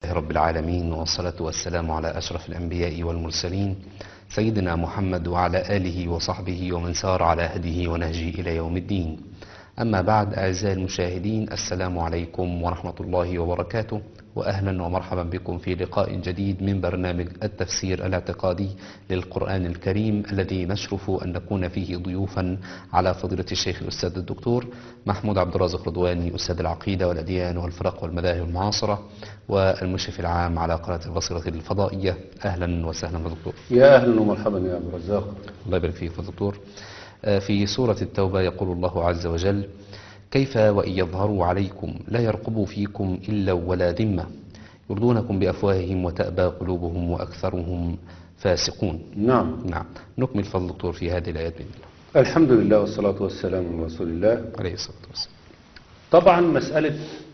لله رب العالمين والصلاة والسلام على أشرف الأنبياء والمرسلين سيدنا محمد وعلى آله وصحبه ومن سار على هديه ونهجه إلى يوم الدين أما بعد أعزائي المشاهدين السلام عليكم ورحمة الله وبركاته وأهلا ومرحبا بكم في لقاء جديد من برنامج التفسير الاعتقادي للقرآن الكريم الذي نشرف أن نكون فيه ضيوفا على فضيلة الشيخ الأستاذ الدكتور محمود عبد الرازق رضواني أستاذ العقيدة والأديان والفرق والمذاهب المعاصرة والمشرف العام على قناة البصيرة الفضائية أهلا وسهلا بالدكتور يا أهلا ومرحبا يا عبد الرزاق الله يبارك فيك فضل الدكتور آه، في سورة التوبة يقول الله عز وجل كيف وإن يظهروا عليكم لا يرقبوا فيكم إلا ولا ذمة يرضونكم بأفواههم وتأبى قلوبهم وأكثرهم فاسقون نعم نعم نكمل فضل الدكتور في هذه الآيات بإذن الله الحمد لله والصلاة والسلام على رسول الله عليه الصلاة والسلام طبعا مسألة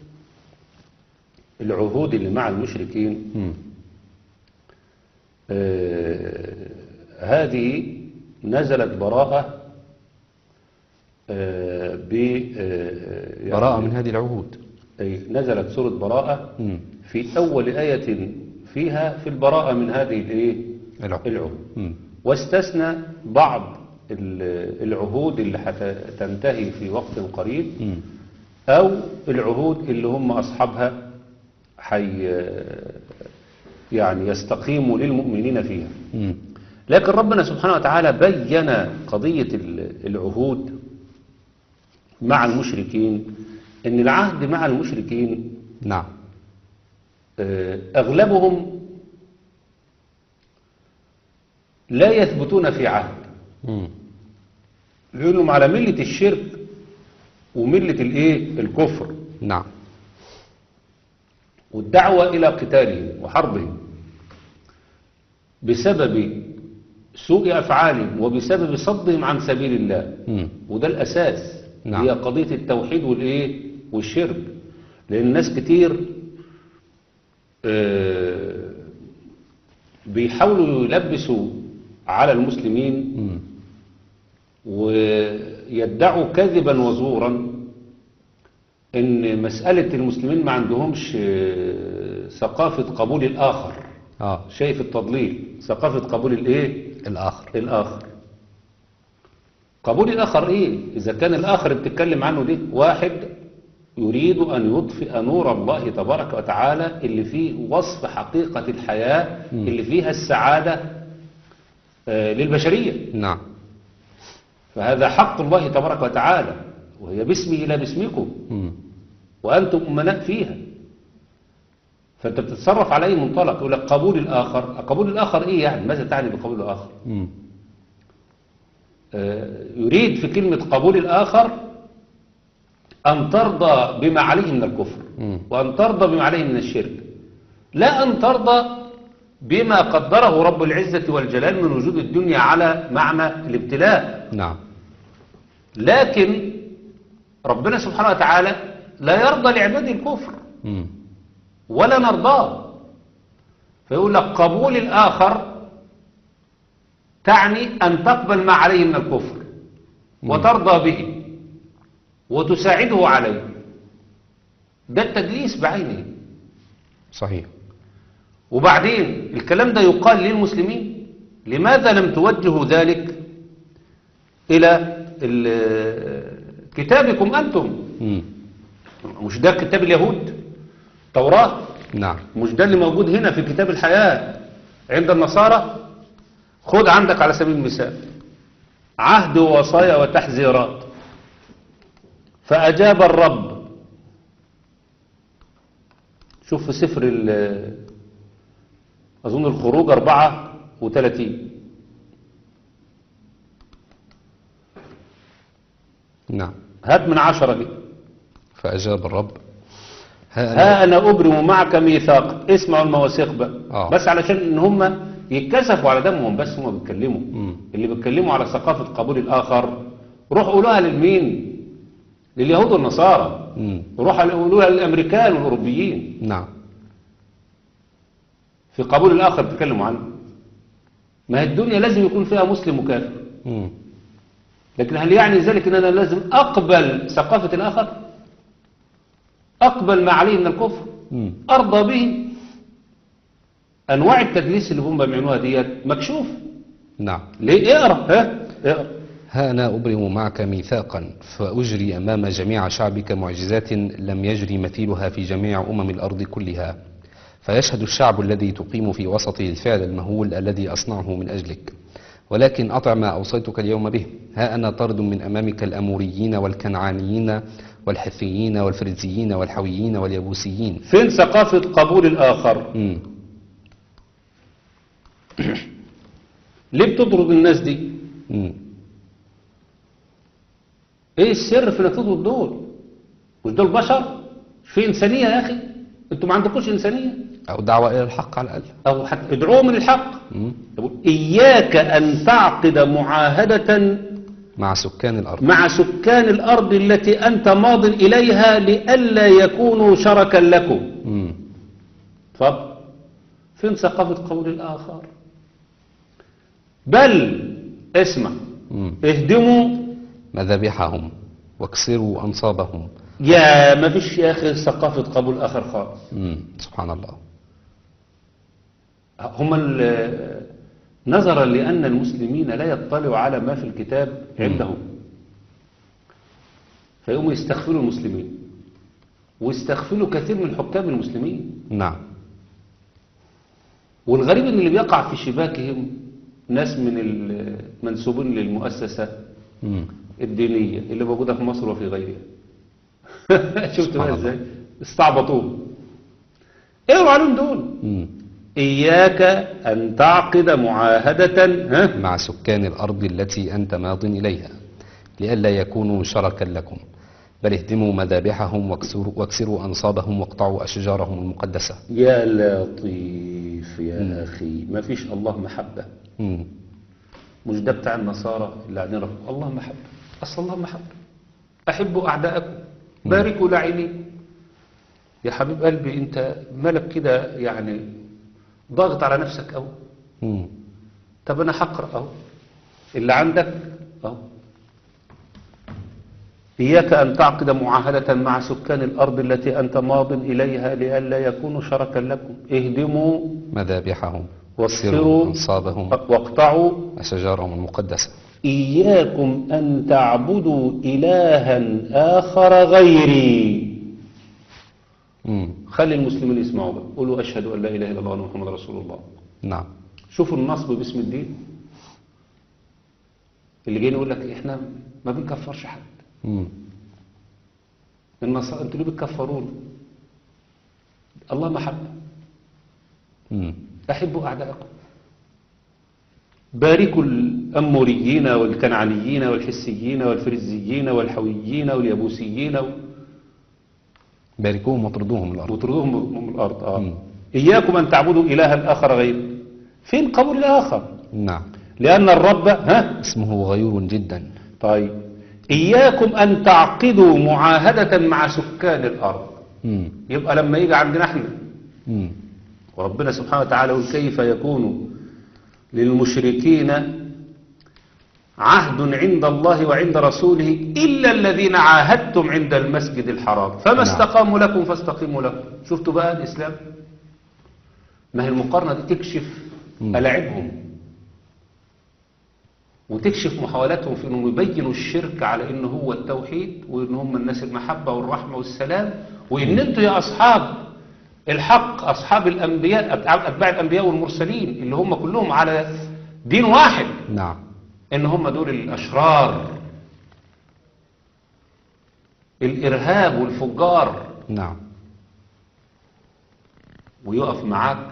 العهود اللي مع المشركين مم. آه هذه نزلت براءة آه ب آه يعني براءة من هذه العهود أي نزلت سورة براءة مم. في أول آية فيها في البراءة من هذه الإيه؟ العهود العهود مم. واستثنى بعض ال- العهود اللي هتنتهي في وقت قريب مم. أو العهود اللي هم أصحابها حي يعني يستقيموا للمؤمنين فيها مم. لكن ربنا سبحانه وتعالى بين قضية ال- العهود مع المشركين ان العهد مع المشركين نعم آه، أغلبهم لا يثبتون في عهد مم. لأنهم على ملة الشرك وملة الايه الكفر نعم والدعوة إلى قتالهم وحربهم بسبب سوء أفعالهم وبسبب صدهم عن سبيل الله مم. وده الأساس نعم. هي قضية التوحيد والإيه والشرك لأن ناس كتير آه، بيحاولوا يلبسوا على المسلمين مم. ويدعوا كذبا وزورا ان مسألة المسلمين ما عندهمش آه، ثقافة قبول الآخر آه شايف التضليل ثقافة قبول الايه الآخر الآخر قبول الآخر ايه إذا كان الآخر اللي بتتكلم عنه ده واحد يريد أن يطفئ نور الله تبارك وتعالى اللي فيه وصف حقيقة الحياة مم. اللي فيها السعادة آه، للبشرية نعم فهذا حق الله تبارك وتعالى وهي باسمه لا باسمكم مم. وأنتم أمناء فيها فأنت بتتصرف على أي منطلق يقول لك قبول الآخر قبول الآخر إيه يعني ماذا تعني بقبول الآخر مم. آه، يريد في كلمة قبول الآخر أن ترضى بما عليه من الكفر مم. وأن ترضى بما عليه من الشرك لا أن ترضى بما قدره رب العزة والجلال من وجود الدنيا على معنى الابتلاء نعم لكن ربنا سبحانه وتعالى لا يرضى لعباده الكفر مم. ولا نرضاه فيقول لك قبول الآخر تعني أن تقبل ما عليه من الكفر وترضى به وتساعده عليه ده التدليس بعينه صحيح وبعدين الكلام ده يقال للمسلمين لماذا لم توجهوا ذلك إلى ال- كتابكم أنتم مم. مش ده كتاب اليهود توراة نعم مش ده اللي موجود هنا في كتاب الحياة عند النصارى خد عندك على سبيل المثال عهد ووصايا وتحذيرات فأجاب الرب شوف في سفر ال- أظن الخروج أربعة وثلاثين نعم هات من عشرة دي فأجاب الرب ها أنا ها أنا أبرم معك ميثاق اسمعوا المواثيق بقى آه. بس علشان إن هم يتكسفوا على دمهم بس هم بيتكلموا مم. اللي بيتكلموا على ثقافة قبول الآخر روح قولوها للمين لليهود والنصارى مم. روح قولوها للأمريكان والأوروبيين نعم في قبول الآخر بيتكلموا عنه ما هي الدنيا لازم يكون فيها مسلم وكافر مم. لكن هل يعني ذلك ان انا لازم اقبل ثقافة الاخر اقبل ما عليه من الكفر مم. ارضى به انواع التدليس اللي هم بيعملوها ديت مكشوف نعم ليه اقرا ها اقرا ها أنا أبرم معك ميثاقا فأجري أمام جميع شعبك معجزات لم يجري مثيلها في جميع أمم الأرض كلها فيشهد الشعب الذي تقيم في وسطه الفعل المهول الذي أصنعه من أجلك ولكن أطع ما أوصيتك اليوم به ها أنا طرد من أمامك الأموريين والكنعانيين والحثيين والفرزيين والحويين واليبوسيين فين ثقافه قبول الاخر مم. ليه بتطرد الناس دي مم. ايه السر في انك تطرد دول مش دول بشر في انسانيه يا اخي انتوا ما عندكوش انسانيه أو دعوة إلى الحق على الأقل او حتى ادعوهم للحق مم. يقول اياك ان تعقد معاهده مع سكان الأرض مع سكان الارض التي انت ماض اليها لئلا يكونوا شركا لكم مم. اتفضل فين ثقافه قول الاخر بل اسمع مم. اهدموا مذابحهم واكسروا أنصابهم يا ما فيش يا اخي ثقافه قبول الاخر خالص مم. سبحان الله هم ال- نظرا لأن المسلمين لا يطلعوا على ما في الكتاب عندهم فيقوموا يستغفلوا المسلمين ويستغفلوا كثير من حكام المسلمين نعم والغريب ان اللي بيقع في شباكهم ناس من المنسوبين للمؤسسة مم. الدينية اللي موجودة في مصر وفي غيرها شفت سبحان بقى الله. ازاي استعبطوه اقروا عليهم دول مم. إياك أن تعقد معاهدة ها مع سكان الأرض التي أنت ماض إليها لئلا يكونوا شركا لكم بل اهدموا مذابحهم واكسروا, واكسروا أنصابهم واقطعوا أشجارهم المقدسة يا لطيف يا أخي ما فيش الله محبة مم. مش ده بتاع النصارى اللي قاعدين رفضوا الله محبة أصل الله محبة أحبوا أعداءكم باركوا لعيني يا حبيب قلبي أنت مالك كده يعني ضاغط على نفسك أو مم. طب أنا هقرأ أهو اللي عندك أهو إياك أن تعقد معاهدة مع سكان الأرض التي أنت ماض إليها لئلا يكونوا شركا لكم اهدموا مذابحهم واكسروا واكسروا أنصابهم واقطعوا أشجارهم المقدسة إياكم أن تعبدوا إلها آخر غيري مم. خلي المسلمين يسمعوا بقى قولوا أشهد أن لا إله إلا الله وأن محمد رسول الله نعم شوفوا النصب باسم الدين اللي جايين يقول لك إحنا ما بنكفرش حد مم. النصارى أنتوا ليه بتكفرون الله محبة مم. أحبوا أعداءكم باركوا الأموريين والكنعانيين والحسيين والفرزيين والحويين واليبوسيين باركوهم واطردوهم من الأرض وطردوهم من الأرض آه. مم. إياكم أن تعبدوا إلها آخر غير فين قبول الآخر نعم لأن الرب ها اسمه غيور جدا طيب إياكم أن تعقدوا معاهدة مع سكان الأرض مم. يبقى لما يجي عندنا احنا مم. وربنا سبحانه وتعالى يقول كيف يكون للمشركين عهد عند الله وعند رسوله إلا الذين عاهدتم عند المسجد الحرام فما نعم. استقاموا لكم فاستقيموا لهم شفتوا بقى الإسلام ما هي المقارنة دي تكشف مم. ألاعبهم وتكشف محاولاتهم في انهم يبينوا الشرك على انه هو التوحيد وان هم الناس المحبة والرحمة والسلام وان انتوا يا اصحاب الحق اصحاب الانبياء اتباع الانبياء والمرسلين اللي هم كلهم على دين واحد نعم ان هم دول الاشرار الارهاب والفجار نعم ويقف معاك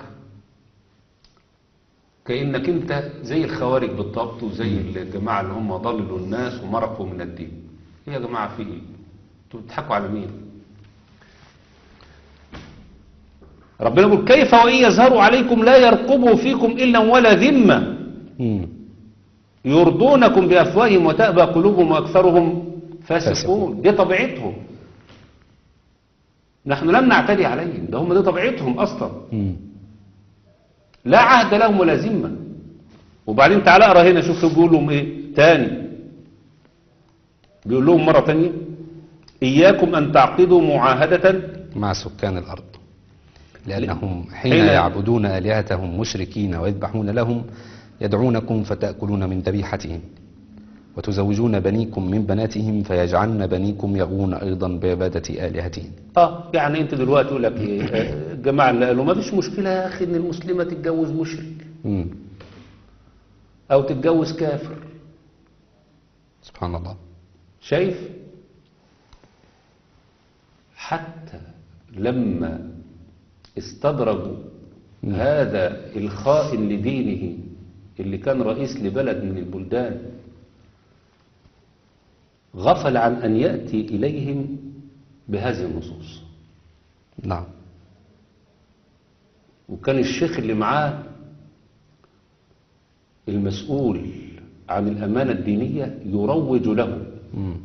كأنك انت زي الخوارج بالضبط وزي الجماعة اللي هم ضللوا الناس ومرقوا من الدين ايه يا جماعة في ايه انتوا بتضحكوا على مين ربنا يقول كيف وإن يظهروا عليكم لا يرقبوا فيكم إلا ولا ذمة مم. يرضونكم بأفواههم وتأبى قلوبهم وأكثرهم فاسقون. فاسقون دي طبيعتهم نحن لم نعتدي عليهم ده هم دي طبيعتهم أصلا مم. لا عهد لهم ولا ذمة وبعدين تعالى اقرا هنا شوف بيقول لهم ايه تاني بيقول لهم مرة تانية إياكم أن تعقدوا معاهدة مع سكان الأرض لأنهم حين حين- يعبدون آلهتهم مشركين ويذبحون لهم يدعونكم فتأكلون من ذبيحتهم وتزوجون بنيكم من بناتهم فيجعلن بنيكم يغون أيضا بعبادة آلهتهم اه يعني انت دلوقتي يقول لك ايه آه، الجماعه اللي قالوا ما فيش مشكله يا اخي ان المسلمه تتجوز مشرك مم. او تتجوز كافر سبحان الله شايف حتى لما استدرجوا هذا الخائن لدينه اللي كان رئيس لبلد من البلدان غفل عن أن يأتي إليهم بهذه النصوص نعم وكان الشيخ اللي معاه المسؤول عن الأمانة الدينية يروج له مم.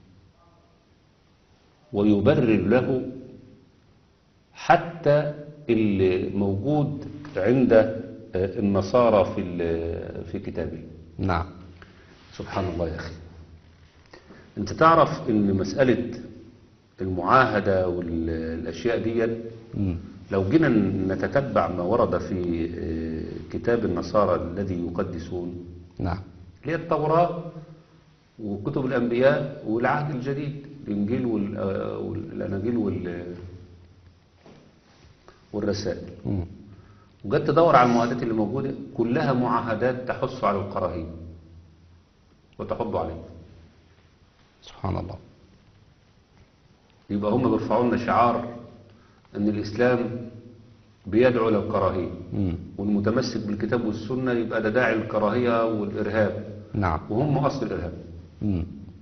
ويبرر له حتى اللي موجود عند آه، النصارى في ال- في كتابه نعم سبحان الله يا أخي أنت تعرف أن مسألة المعاهدة والأشياء دي مم. لو جينا نتتبع ما ورد في آه، كتاب النصارى الذي يقدسون نعم اللي هي التوراة وكتب الأنبياء والعهد الجديد الإنجيل وال- آه، والأناجيل وال- والرسائل مم. وجت تدور على المعاهدات اللي موجودة كلها معاهدات تحث على الكراهية وتحض عليه سبحان الله يبقى هم بيرفعوا لنا شعار أن الإسلام بيدعو إلى الكراهية مم. والمتمسك بالكتاب والسنة يبقى ده داعي الكراهية والإرهاب نعم وهم أصل الإرهاب مم.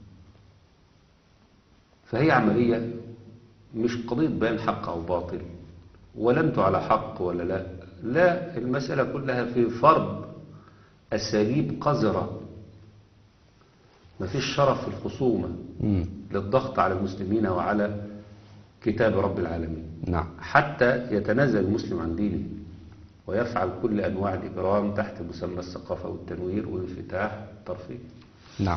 فهي عملية مش قضية بيان حق أو باطل ولا أنتوا على حق ولا لا لا المسألة كلها في فرض أساليب قذرة مفيش شرف في الخصومة مم. للضغط على المسلمين وعلى كتاب رب العالمين نعم حتى يتنازل المسلم عن دينه ويفعل كل أنواع الإجرام تحت مسمى الثقافة والتنوير والانفتاح والترفيه نعم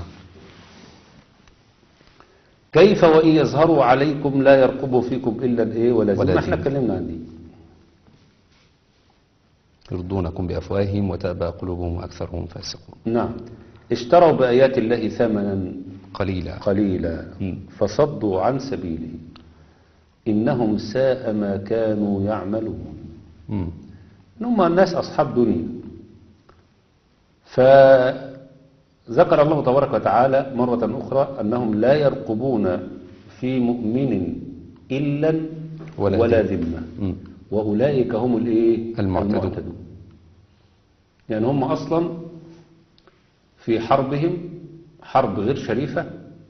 كيف وإن يظهروا عليكم لا يرقبوا فيكم إلا الإيه ولا ولا ذمة احنا ذمة. اتكلمنا عن دي يرضونكم بأفواههم وتأبى قلوبهم وأكثرهم فاسقون نعم اشتروا بآيات الله ثمنا قليلا قليلا مم. فصدوا عن سبيله إنهم ساء ما كانوا يعملون مم. إن هم الناس أصحاب دنيا فذكر الله تبارك وتعالى مرة أخرى أنهم لا يرقبون في مؤمن إلا ولا ولا ذمة. ذمة مم. وأولئك هم الإيه المعتدون. يعني هم أصلا في حربهم حرب غير شريفة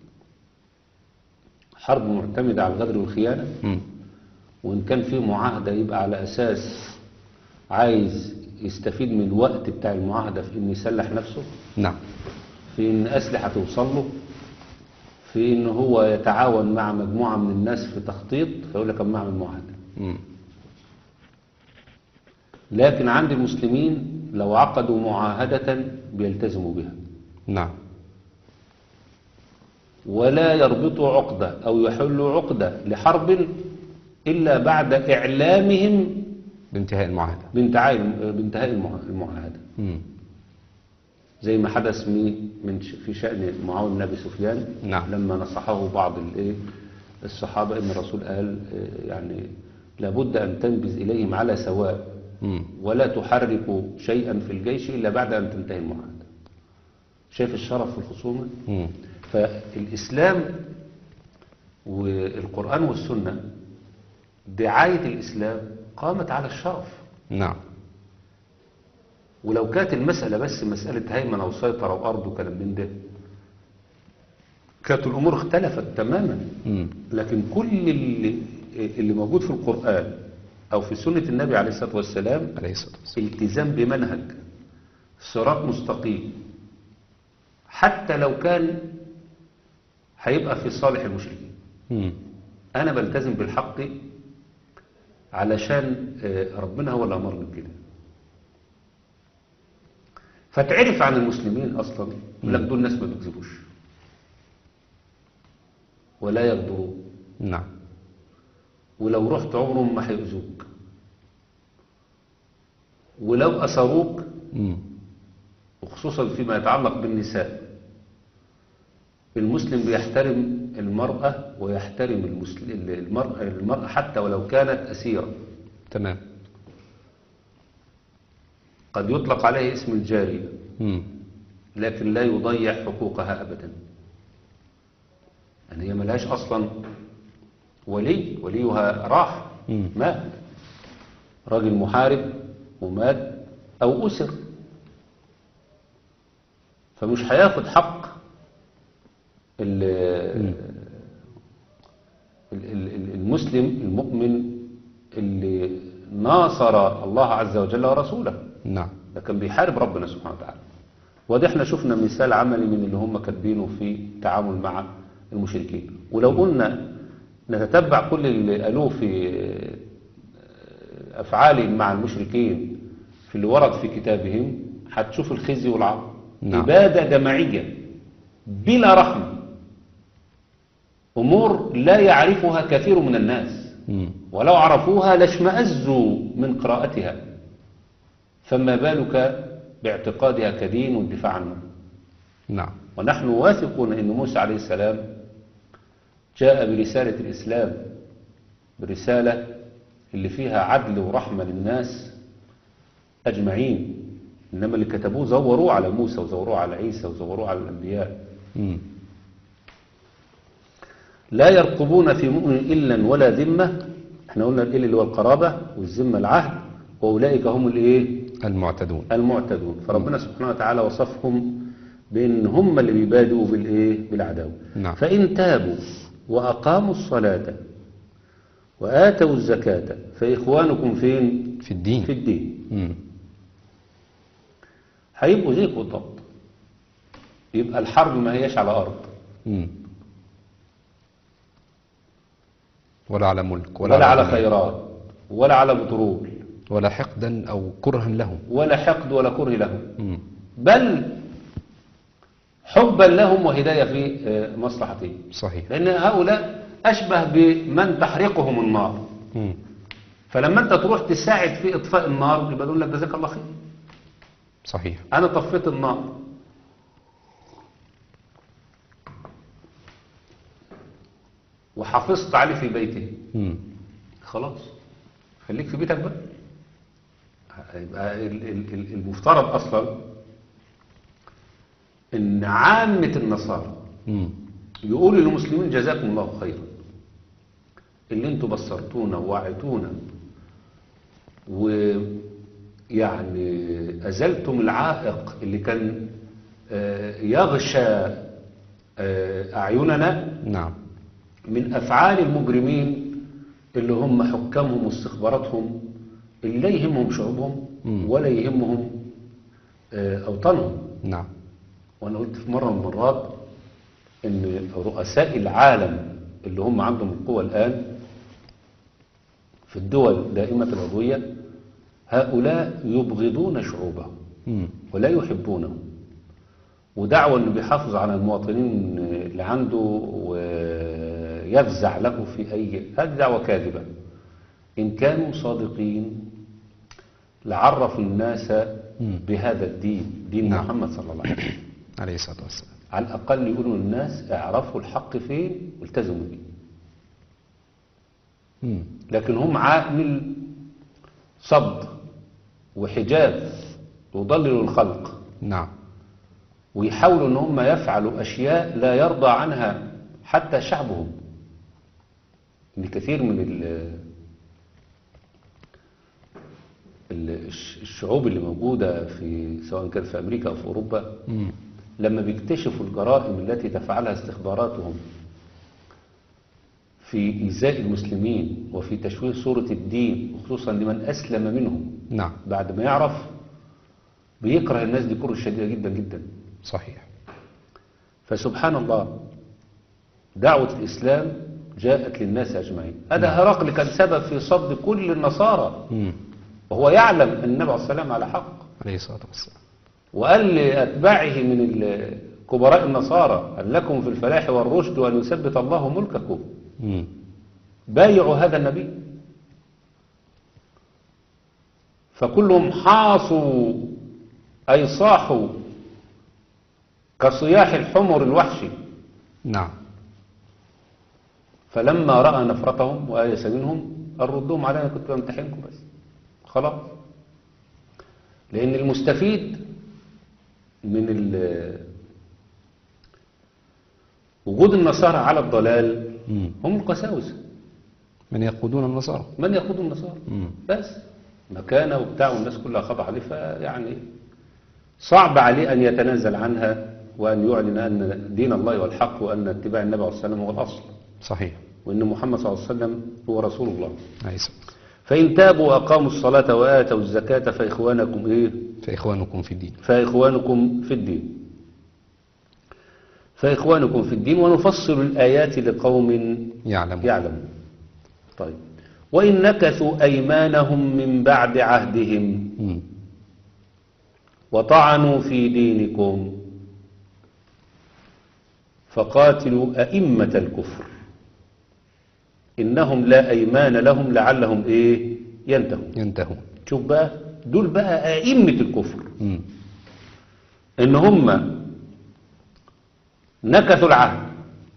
حرب معتمدة على الغدر والخيانة مم. وإن كان في معاهدة يبقى على أساس عايز يستفيد من الوقت بتاع المعاهدة في إنه يسلح نفسه نعم في إن أسلحة توصل له في إن هو يتعاون مع مجموعة من الناس في تخطيط فيقول لك أما أعمل معاهدة مم. لكن عند المسلمين لو عقدوا معاهدة بيلتزموا بها نعم ولا يربطوا عقدة أو يحلوا عقدة لحرب إلا بعد إعلامهم بانتهاء المعاهدة بانتهاء بانتهاء المعا- المعاهدة مم. زي ما حدث من من ش- في شأن معاوية بن أبي سفيان نعم. لما نصحه بعض الإيه الصحابة إن الرسول قال آه، يعني لابد أن تنبذ إليهم على سواء مم. ولا تحركوا شيئا في الجيش إلا بعد أن تنتهي المعاهدة شايف الشرف في الخصومة مم. فالإسلام والقرآن والسنة دعاية الإسلام قامت على الشرف نعم ولو كانت المسألة بس مسألة هيمنة وسيطرة وأرض وكلام من ده كانت الأمور اختلفت تماما مم. لكن كل اللي, اللي موجود في القرآن أو في سنة النبي عليه الصلاة والسلام عليه الصلاة والسلام التزام بمنهج صراط مستقيم حتى لو كان هيبقى في صالح المشركين مم. أنا بلتزم بالحق علشان آه، ربنا هو اللي أمرني بكده فتعرف عن المسلمين أصلا يقول لك دول ناس ما بيكذبوش ولا يغدرون نعم ولو رحت عمرهم ما هيؤذوك ولو أسروك مم. وخصوصا فيما يتعلق بالنساء المسلم بيحترم المرأة ويحترم المسلم المرأة, المرأة حتى ولو كانت أسيرة تمام قد يطلق عليه اسم الجارية مم. لكن لا يضيع حقوقها أبدا يعني هي ملهاش أصلا ولي وليها راح مم. مات راجل محارب ومات أو أسر فمش هياخد حق ال- ال- ال- ال- المسلم المؤمن اللي ناصر الله عز وجل ورسوله نعم ده كان بيحارب ربنا سبحانه وتعالى وده احنا شفنا مثال عملي من اللي هم كاتبينه في التعامل مع المشركين ولو قلنا نتتبع كل اللي قالوه في أفعالهم مع المشركين في اللي ورد في كتابهم هتشوف الخزي والعار نعم. إبادة جماعية بلا رحمة أمور لا يعرفها كثير من الناس مم. ولو عرفوها لاشمأزوا من قراءتها فما بالك باعتقادها كدين والدفاع عنه نعم ونحن واثقون أن موسى عليه السلام جاء برسالة الإسلام برسالة اللي فيها عدل ورحمة للناس أجمعين إنما اللي كتبوه زوروه على موسى وزوروه على عيسى وزوروه على الأنبياء مم. لا يرقبون في مؤمن إلا ولا ذمة احنا قلنا الإل اللي هو القرابة والذمة العهد وأولئك هم الإيه المعتدون المعتدون فربنا سبحانه وتعالى وصفهم بأن هم اللي بيبادوا بالإيه بالعداوة نعم. فإن تابوا وأقاموا الصلاة وآتوا الزكاة فإخوانكم فين في الدين في الدين مم. هيبقوا زيك بالضبط يبقى الحرب ما هياش على أرض مم. ولا على ملك ولا, ولا على غنى. خيرات ولا على بترول ولا حقدا أو كرها لهم ولا حقد ولا كره لهم مم. بل حبا لهم وهداية في آه، مصلحتهم صحيح لأن هؤلاء أشبه بمن تحرقهم النار مم. فلما أنت تروح تساعد في إطفاء النار يبقى يقول لك جزاك الله خير صحيح أنا طفيت النار وحافظت عليه في بيته مم. خلاص خليك في بيتك بقى يبقى ال- ال- ال- المفترض أصلا إن عامة النصارى مم. يقول للمسلمين جزاكم الله خيرا اللي انتوا بصرتونا ووعيتونا ويعني أزلتم العائق اللي كان آه، يغشى آه، أعيننا نعم من أفعال المجرمين اللي هم حكامهم واستخباراتهم اللي لا يهمهم شعوبهم مم. ولا يهمهم آه، أوطانهم نعم وانا قلت في مرة من المرات ان رؤساء العالم اللي هم عندهم القوة الآن في الدول دائمة العضوية هؤلاء يبغضون شعوبهم مم. ولا يحبونهم ودعوة انه بيحافظ على المواطنين اللي عنده ويفزع له في اي هذه دعوة كاذبة ان كانوا صادقين لعرفوا الناس مم. بهذا الدين دين نعم. محمد صلى الله عليه وسلم عليه الصلاة والسلام على الأقل يقولوا للناس اعرفوا الحق فين والتزموا بيه مم. لكن هم عامل صد وحجاب يضللوا الخلق نعم ويحاولوا ان هم يفعلوا اشياء لا يرضى عنها حتى شعبهم ان كثير من ال ال- الش- الشعوب اللي موجودة في سواء كان في امريكا او في اوروبا مم. لما بيكتشفوا الجرائم التي تفعلها استخباراتهم في إيذاء المسلمين وفي تشويه صورة الدين وخصوصا لمن أسلم منهم نعم بعد ما يعرف بيكره الناس دي كره شديدة جدا جدا صحيح فسبحان الله دعوة الإسلام جاءت للناس أجمعين هذا هرقل كان سبب في صد كل النصارى مم. وهو يعلم أن النبي عليه السلام على حق عليه الصلاة والسلام وقال لأتباعه من ال- كبراء النصارى هل لكم في الفلاح والرشد وأن يثبت الله ملككم مم. بايعوا هذا النبي فكلهم حاصوا أي صاحوا كصياح الحمر الوحشي نعم فلما رأى نفرتهم وآيس منهم قال ردوهم علي أنا كنت بمتحنكم بس خلاص لأن المستفيد من ال- وجود النصارى على الضلال مم. هم القساوسة من يقودون النصارى من يقود النصارى مم. بس مكانه وبتاع والناس كلها خاضعة عليه فيعني صعب عليه أن يتنازل عنها وأن يعلن أن دين الله هو الحق وأن اتباع النبي عليه الصلاة والسلام هو الأصل صحيح وأن محمد صلى الله عليه وسلم هو رسول الله عيسى فإن تابوا وأقاموا الصلاة وآتوا الزكاة فإخوانكم إيه فإخوانكم في الدين فإخوانكم في الدين فإخوانكم في الدين ونفصل الآيات لقوم يعلم يعلمون طيب وإن نكثوا أيمانهم من بعد عهدهم مم. وطعنوا في دينكم فقاتلوا أئمة الكفر إنهم لا أيمان لهم لعلهم إيه ينتهون ينتهون شوف بقى دول بقى أئمة الكفر مم. إن هم نكثوا العهد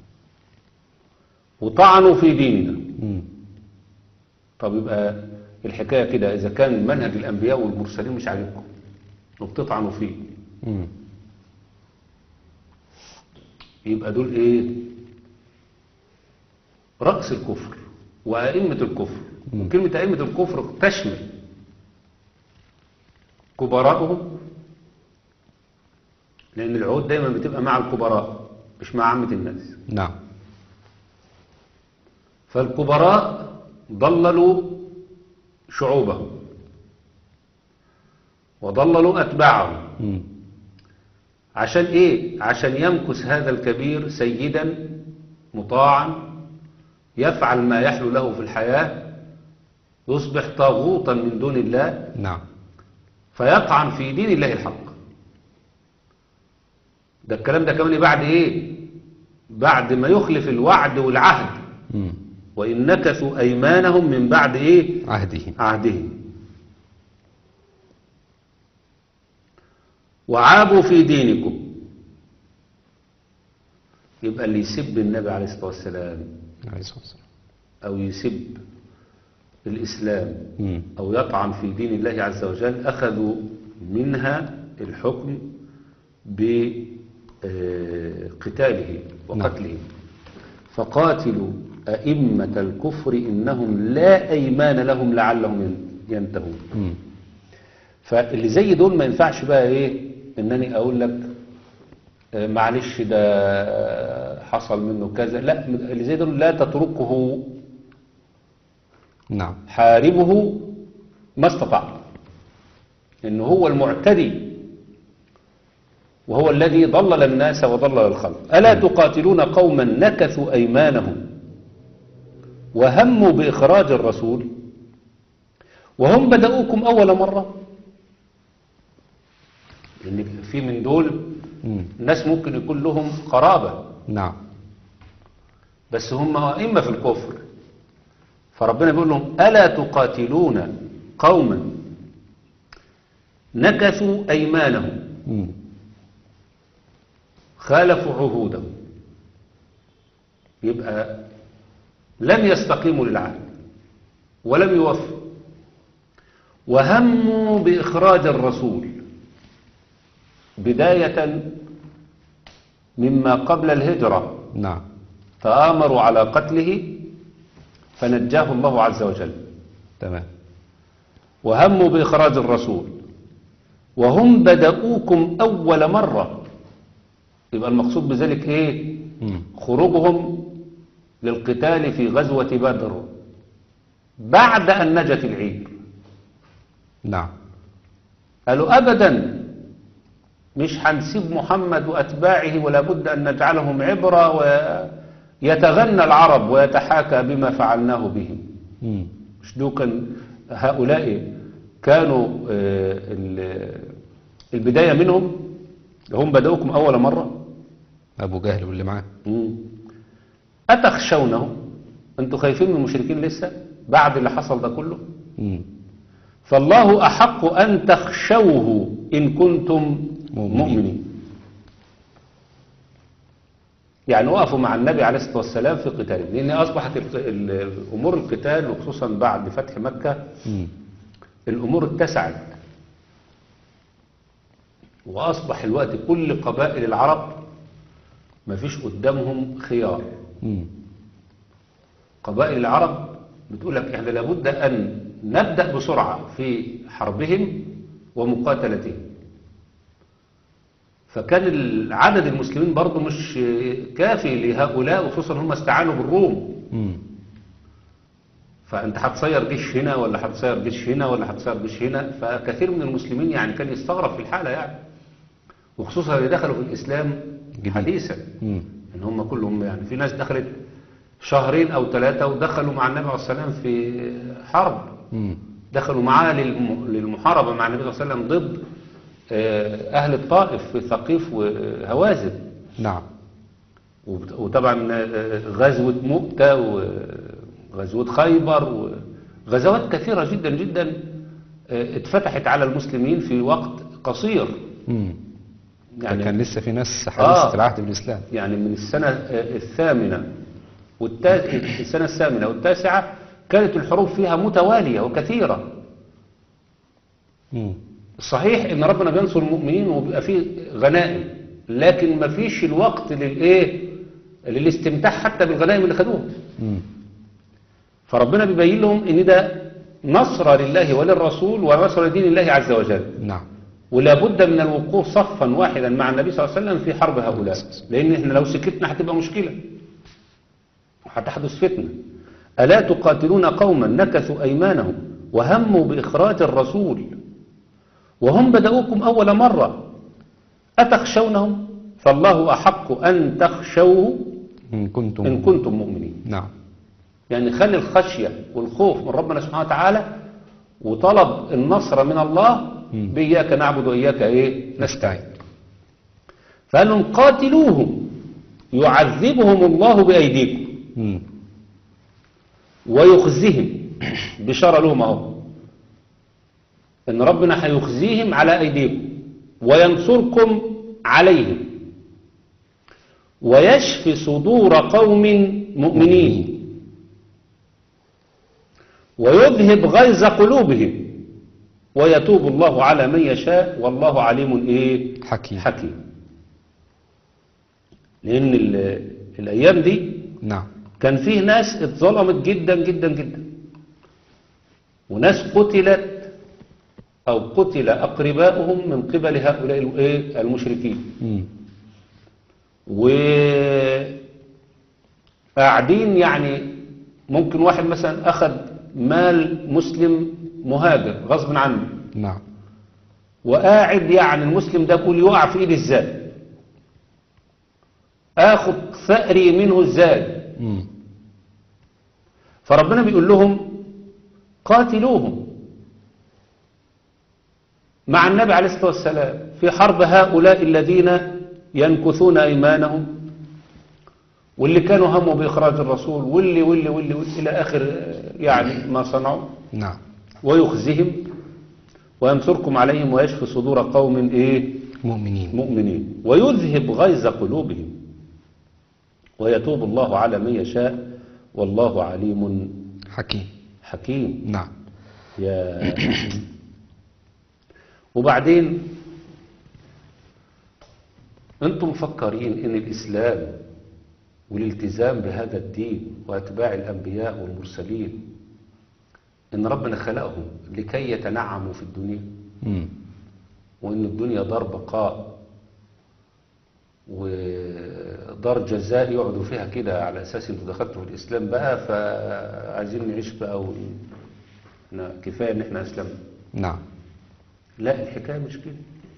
وطعنوا في ديننا مم. طب يبقى الحكاية كده إذا كان منهج الأنبياء والمرسلين مش عاجبكم وبتطعنوا فيه مم. يبقى دول ايه رأس الكفر وأئمة الكفر وكلمة أئمة الكفر تشمل كبراءهم لأن العهود دايما بتبقى مع الكبراء مش مع عامة الناس نعم فالكبراء ضللوا شعوبهم وضللوا أتباعهم مم. عشان ايه عشان يمكث هذا الكبير سيدا مطاعا يفعل ما يحلو له في الحياة يصبح طاغوتا من دون الله نعم فيطعن في دين الله الحق ده الكلام ده كمان بعد ايه بعد ما يخلف الوعد والعهد مم. وإن نكثوا أيمانهم من بعد ايه عهدهم عهدهم وعابوا في دينكم يبقى اللي يسب النبي عليه الصلاة والسلام عليه الصلاة والسلام أو يسب الإسلام مم. أو يطعن في دين الله عز وجل أخذوا منها الحكم بقتاله وقتله فقاتلوا أئمة الكفر إنهم لا أيمان لهم لعلهم ينتهون مم. فاللي زي دول ما ينفعش بقى ايه انني اقول لك آه، معلش ده حصل منه كذا لا اللي زي دول لا تتركه نعم حاربه ما استطعت انه هو المعتدي وهو الذي ضلل الناس وضلل الخلق ألا تقاتلون قوما نكثوا أيمانهم وهموا بإخراج الرسول وهم بدأوكم أول مرة لأن في من دول مم. ناس ممكن يكون لهم قرابة نعم بس هم أئمة في الكفر فربنا بيقول لهم ألا تقاتلون قوما نكثوا أيمانهم مم. خالفوا عهودهم يبقى لم يستقيموا للعهد ولم يوفوا وهموا بإخراج الرسول بداية مما قبل الهجرة نعم تآمروا على قتله فنجاه الله عز وجل تمام وهموا بإخراج الرسول وهم بدأوكم أول مرة يبقى المقصود بذلك إيه مم. خروجهم للقتال في غزوة بدر بعد أن نجت العير نعم قالوا أبدا مش هنسيب محمد وأتباعه ولا بد أن نجعلهم عبرة ويتغنى العرب ويتحاكى بما فعلناه بهم مم. مش دول كان هؤلاء كانوا آه، ال- البداية منهم هم بدأوكم أول مرة أبو جهل واللي معاه مم. أتخشونه أنتوا خايفين من المشركين لسه بعد اللي حصل ده كله مم. فالله أحق أن تخشوه إن كنتم مؤمنين. مؤمنين يعني وقفوا مع النبي عليه الصلاة والسلام في قتاله لأن أصبحت الق- ال- أمور القتال وخصوصا بعد فتح مكة مم. الأمور اتسعت وأصبح الوقت كل قبائل العرب ما فيش قدامهم خيار مم. قبائل العرب بتقول لك احنا لابد أن نبدأ بسرعة في حربهم ومقاتلتهم فكان العدد المسلمين برضه مش كافي لهؤلاء وخصوصا هم استعانوا بالروم مم. فانت هتصير جيش هنا ولا هتصير جيش هنا ولا هتصير جيش هنا فكثير من المسلمين يعني كان يستغرب في الحالة يعني وخصوصا اللي دخلوا في الإسلام جديد. حديثا مم. ان هم كلهم يعني في ناس دخلت شهرين او ثلاثة ودخلوا مع النبي عليه الصلاة والسلام في حرب مم. دخلوا معاه للم- للمحاربة مع النبي صلى الله عليه وسلم ضد آه، أهل الطائف في ثقيف وهوازن نعم وبت- وطبعا آه، غزوة مؤتة وغزوة خيبر وغزوات كثيرة جدا جدا آه، اتفتحت على المسلمين في وقت قصير مم. يعني كان لسه في ناس حديثة آه. العهد بالإسلام يعني من السنة آه، الثامنة والتاسعة السنة الثامنة والتاسعة كانت الحروب فيها متوالية وكثيرة مم. صحيح ان ربنا بينصر المؤمنين وبيبقى فيه غنائم لكن ما فيش الوقت للايه للاستمتاع حتى بالغنائم اللي خدوها مم. فربنا بيبين لهم ان ده نصر لله وللرسول ونصر لدين الله عز وجل نعم ولا بد من الوقوف صفا واحدا مع النبي صلى الله عليه وسلم في حرب هؤلاء لان احنا لو سكتنا هتبقى مشكله هتحدث فتنه الا تقاتلون قوما نكثوا ايمانهم وهموا باخراج الرسول وهم بدأوكم اول مره اتخشونهم فالله احق ان تخشوه إن كنتم ان كنتم مؤمنين نعم يعني خلي الخشية والخوف من ربنا سبحانه وتعالى وطلب النصر من الله بإياك نعبد وإياك إيه نستعين فقال لهم قاتلوهم يعذبهم الله بأيديكم مم. ويخزيهم بشارة لهم اهو ان ربنا هيخزيهم على ايديكم وينصركم عليهم ويشفي صدور قوم مؤمنين ويذهب غيظ قلوبهم ويتوب الله على من يشاء والله عليم ايه حكيم حكيم لان ال- الايام دي نعم كان فيه ناس اتظلمت جدا جدا جدا وناس قتلت أو قتل أقرباؤهم من قبل هؤلاء الإيه؟ المشركين مم. وقاعدين يعني ممكن واحد مثلا أخذ مال مسلم مهاجر غصب عنه نعم وقاعد يعني المسلم ده بيقول يقع في ايدي ازاي اخد ثأري منه ازاي مم. فربنا بيقول لهم قاتلوهم مع النبي عليه الصلاة والسلام في حرب هؤلاء الذين ينكثون أيمانهم واللي كانوا هموا بإخراج الرسول واللي واللي واللي, واللي إلى آخر آه، يعني ما صنعوا نعم ويخزهم وينصركم عليهم ويشفي صدور قوم إيه مؤمنين مؤمنين ويذهب غيظ قلوبهم ويتوب الله على من يشاء والله عليم حكيم حكيم نعم يا وبعدين انتم مفكرين ان الاسلام والالتزام بهذا الدين واتباع الانبياء والمرسلين ان ربنا خلقهم لكي يتنعموا في الدنيا مم. وان الدنيا دار بقاء ودار جزاء يقعدوا فيها كده على اساس انتوا دخلتوا في الاسلام بقى فعايزين نعيش بقى ون... إحنا كفايه ان احنا اسلمنا نعم لا الحكايه مش كده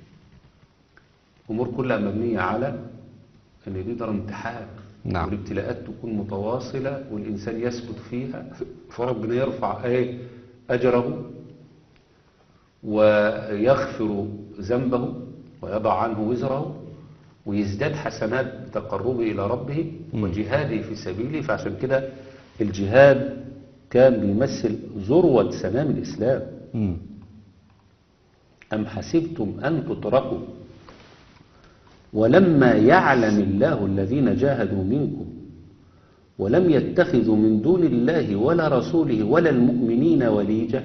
امور كلها مبنيه على ان دي دار امتحان نعم. والابتلاءات تكون متواصله والانسان يثبت فيها فربنا يرفع ايه اجره ويغفر ذنبه ويضع عنه وزره ويزداد حسنات بتقربه إلى ربه وجهاده في سبيله فعشان كده الجهاد كان بيمثل ذروة سنام الإسلام مم. أم حسبتم أن تتركوا ولما يعلم الله الذين جاهدوا منكم ولم يتخذوا من دون الله ولا رسوله ولا المؤمنين وليجة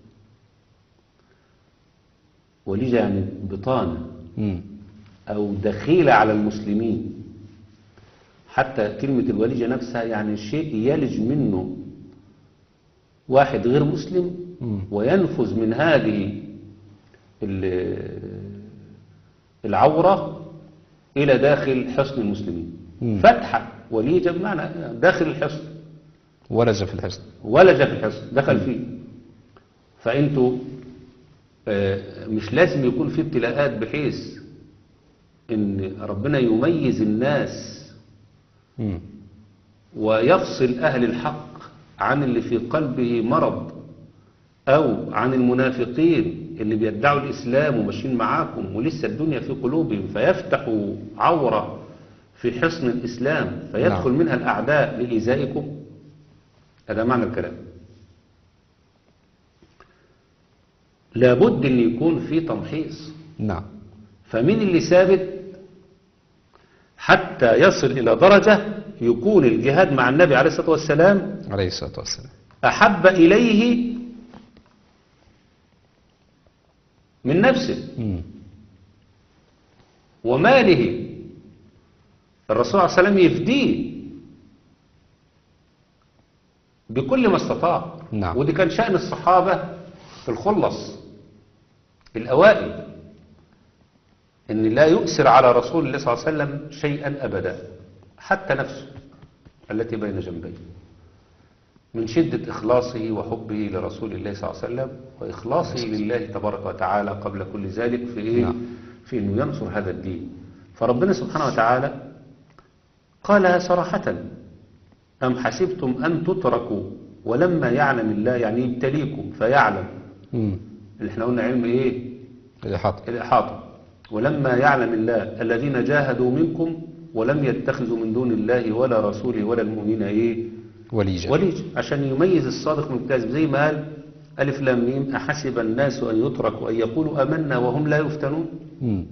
وليجة يعني بطانة مم. أو دخيلة على المسلمين حتى كلمة الوليجة نفسها يعني شيء يلج منه واحد غير مسلم مم. وينفذ من هذه ال- العورة إلى داخل حصن المسلمين مم. فتحة وليجة بمعنى داخل الحصن ولج في الحزن ولج في الحصن دخل فيه فانتوا آه، مش لازم يكون في ابتلاءات بحيث ان ربنا يميز الناس مم. ويفصل اهل الحق عن اللي في قلبه مرض او عن المنافقين اللي بيدعوا الاسلام وماشيين معاكم ولسه الدنيا في قلوبهم فيفتحوا عورة في حصن الاسلام فيدخل نعم. منها الاعداء لايذائكم هذا معنى الكلام لابد ان يكون في تمحيص نعم فمين اللي ثابت حتى يصل إلى درجة يكون الجهاد مع النبي عليه الصلاة والسلام عليه الصلاة والسلام أحب إليه من نفسه مم. وماله الرسول عليه السلام يفديه بكل ما استطاع نعم. ودي كان شأن الصحابة في الخلص الأوائل إن لا يؤثر على رسول الله صلى الله عليه وسلم شيئا أبدا حتى نفسه التي بين جنبيه من شدة إخلاصه وحبه لرسول الله صلى الله عليه وسلم وإخلاصه لله تبارك وتعالى قبل كل ذلك في إيه؟ نعم. في إنه ينصر هذا الدين فربنا سبحانه وتعالى قالها صراحة أم حسبتم أن تتركوا ولما يعلم الله يعني يبتليكم فيعلم مم. اللي احنا قلنا علم ايه الإحاطة الإحاطة ولما يعلم الله الذين جاهدوا منكم ولم يتخذوا من دون الله ولا رسوله ولا المؤمنين ايه وليجة وليج عشان يميز الصادق من الكاذب زي ما قال ألف لام ميم أحسب الناس أن يتركوا أن يقولوا آمنا وهم لا يفتنون مم.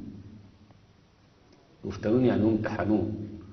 يفتنون يعني هم امتحنون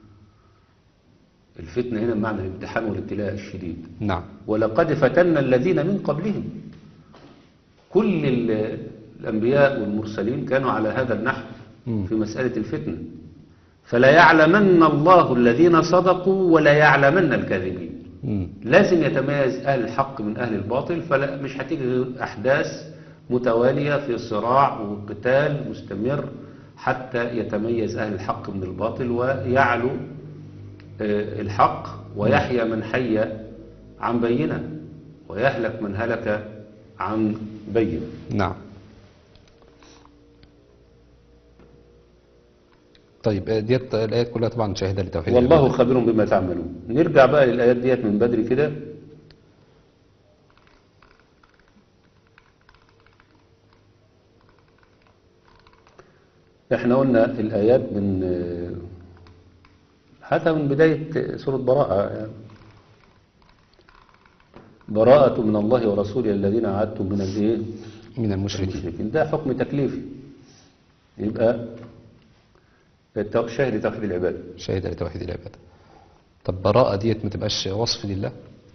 الفتنة هنا بمعنى الامتحان والابتلاء الشديد نعم ولقد فتنا الذين من قبلهم كل ال- الأنبياء والمرسلين كانوا على هذا النحو مم. في مسألة الفتنة فلا يعلمن الله الذين صدقوا ولا يعلمن الكاذبين مم. لازم يتميز أهل الحق من أهل الباطل فلا مش هتيجي غير أحداث متوالية في صراع وقتال مستمر حتى يتميز أهل الحق من الباطل ويعلو آه، الحق ويحيى من حي عن بينة ويهلك من هلك عن بينة نعم طيب آه، ديت الآيات كلها طبعا شاهدة لتوحيد والله العبادة. خبير بما تعملون نرجع بقى للآيات ديت من بدري كده احنا قلنا الآيات من حتى من بداية سورة براءة يعني براءة من الله ورسوله الذين عادتم من الايه من المشركين المشركين ده حكم تكليفي يبقى التو- شاهد توحيد العبادة شاهدة لتوحيد العبادة طب براءة ديت ما تبقاش وصف لله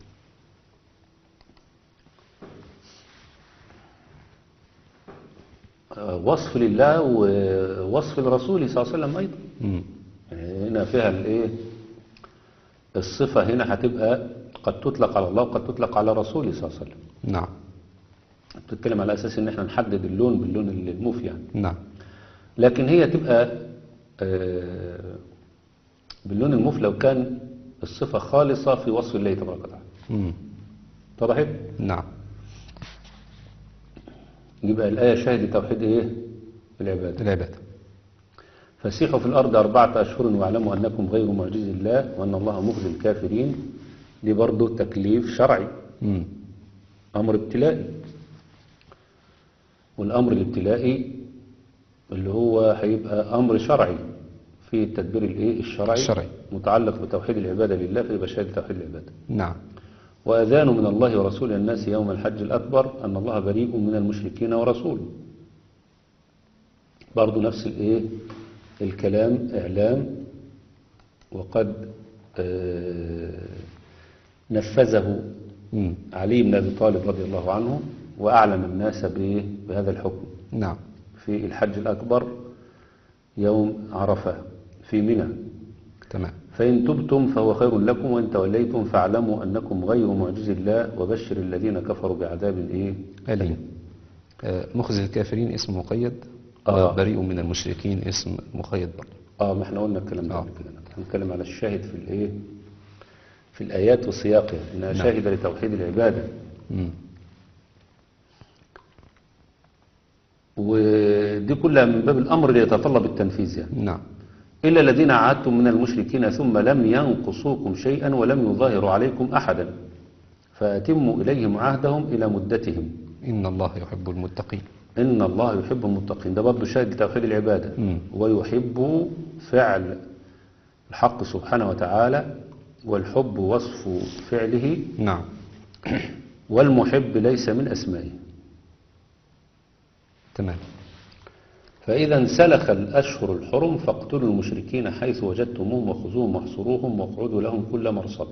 وصف لله ووصف لرسوله صلى الله عليه وسلم أيضا مم. يعني هنا فيها الايه الصفة هنا هتبقى قد تطلق على الله وقد تطلق على رسوله صلى الله عليه وسلم نعم بتتكلم على أساس إن احنا نحدد اللون باللون الموفي يعني نعم لكن هي تبقى آه، باللون الموف لو كان الصفة خالصة في وصف الله تبارك وتعالى مم. اتضحت؟ نعم يبقى الآية شاهد توحيد إيه؟ العبادة العبادة فسيحوا في الأرض أربعة أشهر واعلموا أنكم غير معجز الله وأن الله مخزي الكافرين دي برضه تكليف شرعي مم. أمر ابتلائي والأمر الابتلائي اللي هو هيبقى أمر شرعي في التدبير الإيه الشرعي الشرعي. متعلق بتوحيد العبادة لله فيبقى شهادة توحيد العبادة نعم وأذان من الله ورسوله الناس يوم الحج الأكبر أن الله بريء من المشركين ورسوله برضو نفس الايه الكلام اعلام وقد آه، نفذه مم. علي بن ابي طالب رضي الله عنه واعلم الناس بإيه؟ بهذا الحكم نعم في الحج الاكبر يوم عرفه في منى تمام فإن تبتم فهو خير لكم وإن توليتم فاعلموا أنكم غير معجز الله وبشر الذين كفروا بعذاب إيه أليم آه، مخزي الكافرين اسم مقيد آه. وبريء من المشركين اسم مقيد برضه اه ما احنا قلنا الكلام ده آه. قبل كده هنتكلم على الشاهد في الايه في الايات وسياقها انها نعم. شاهده لتوحيد العباده مم. ودي كلها من باب الامر اللي يتطلب التنفيذ يعني نعم الا الذين عاهدتم من المشركين ثم لم ينقصوكم شيئا ولم يظاهروا عليكم احدا فاتموا اليهم عهدهم الى مدتهم إن الله يحب المتقين إن الله يحب المتقين ده برضه شاهد لتوحيد العبادة مم. ويحب فعل الحق سبحانه وتعالى والحب وصف فعله نعم والمحب ليس من أسمائه تمام فإذا انسلخ الأشهر الحرم فاقتلوا المشركين حيث وجدتموهم وخذوهم واحصروهم واقعدوا لهم كل مرصد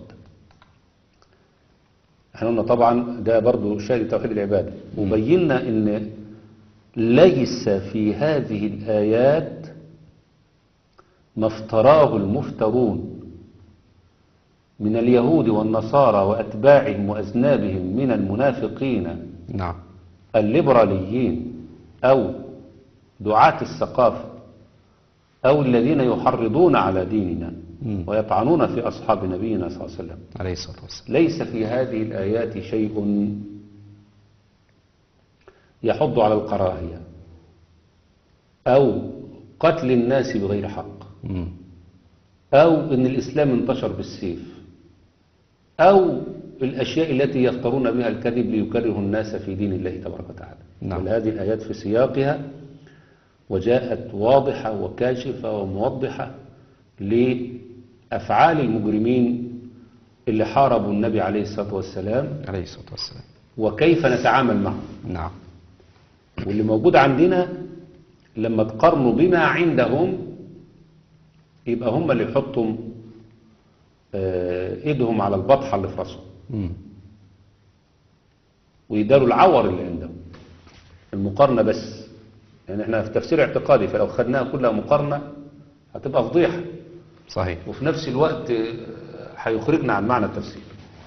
احنا قلنا طبعا ده برضو شاهد توحيد العبادة وبينا ان ليس في هذه الآيات ما افتراه المفترون من اليهود والنصارى وأتباعهم وأذنابهم من المنافقين نعم الليبراليين أو دعاة الثقافة أو الذين يحرضون على ديننا مم. ويطعنون في أصحاب نبينا صلى الله عليه وسلم عليه الصلاة والسلام ليس في هذه الآيات شيء يحض على الكراهية أو قتل الناس بغير حق مم. أو أن الإسلام انتشر بالسيف أو الأشياء التي يفترون بها الكذب ليكرهوا الناس في دين الله تبارك وتعالى نعم. بل هذه الآيات في سياقها وجاءت واضحة وكاشفة وموضحة لأفعال المجرمين اللي حاربوا النبي عليه الصلاة والسلام عليه الصلاة والسلام وكيف نتعامل معهم نعم واللي موجود عندنا لما تقارنوا بما عندهم يبقى هم اللي يحطوا آه، ايدهم على البطحة اللي في راسهم مم. ويداروا العور اللي عندهم المقارنة بس يعني احنا في تفسير اعتقادي فلو خدناها كلها مقارنة هتبقى فضيحة صحيح وفي نفس الوقت آه، هيخرجنا عن معنى التفسير